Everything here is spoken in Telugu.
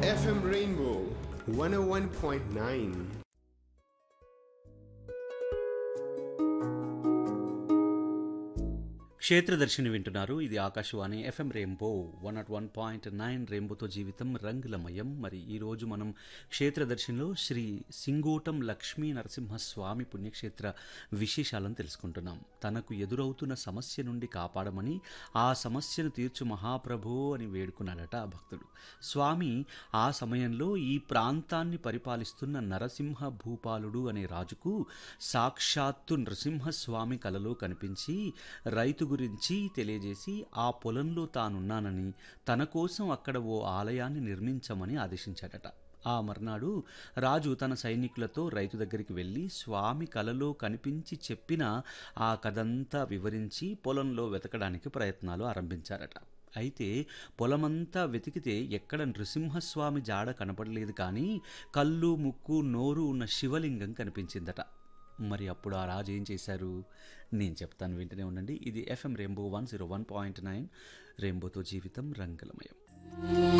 FM Rainbow 101.9. క్షేత్రదర్శిని వింటున్నారు ఇది Akashvani FM rainbow one nought one point nine రెయిన్బోతో జీవితం రంగులమయం మరి ఈరోజు మనం క్షేత్రదర్శినిలో శ్రీ సింగోటం లక్ష్మీ నరసింహస్వామి పుణ్యక్షేత్ర విశేషాలను తెలుసుకుంటున్నాం తనకు ఎదురవుతున్న సమస్య నుండి కాపాడమని ఆ సమస్యను తీర్చు మహాప్రభో అని వేడుకున్నాడట ఆ భక్తుడు స్వామి ఆ సమయంలో ఈ ప్రాంతాన్ని పరిపాలిస్తున్న నరసింహ భూపాలుడు అనే రాజుకు సాక్షాత్తు నరసింహస్వామి కలలో కనిపించి రైతు గురించి తెలియజేసి ఆ పొలంలో తానున్నానని తన కోసం అక్కడ ఓ ఆలయాన్ని నిర్మించమని ఆదేశించాడట ఆ మర్నాడు రాజు తన సైనికులతో రైతు దగ్గరికి వెళ్ళి స్వామి కలలో కనిపించి చెప్పిన ఆ కథంతా వివరించి పొలంలో వెతకడానికి ప్రయత్నాలు ఆరంభించారట అయితే పొలమంతా వెతికితే ఎక్కడ నృసింహస్వామి జాడ కనపడలేదు కానీ కళ్ళు ముక్కు నోరు ఉన్న శివలింగం కనిపించిందట మరి అప్పుడు ఆ రాజు ఏం చేశారు నేను చెప్తాను వింటూనే ఉండండి ఇది FM rainbow one zero one point nine రెయిన్బోతో జీవితం రంగులమయం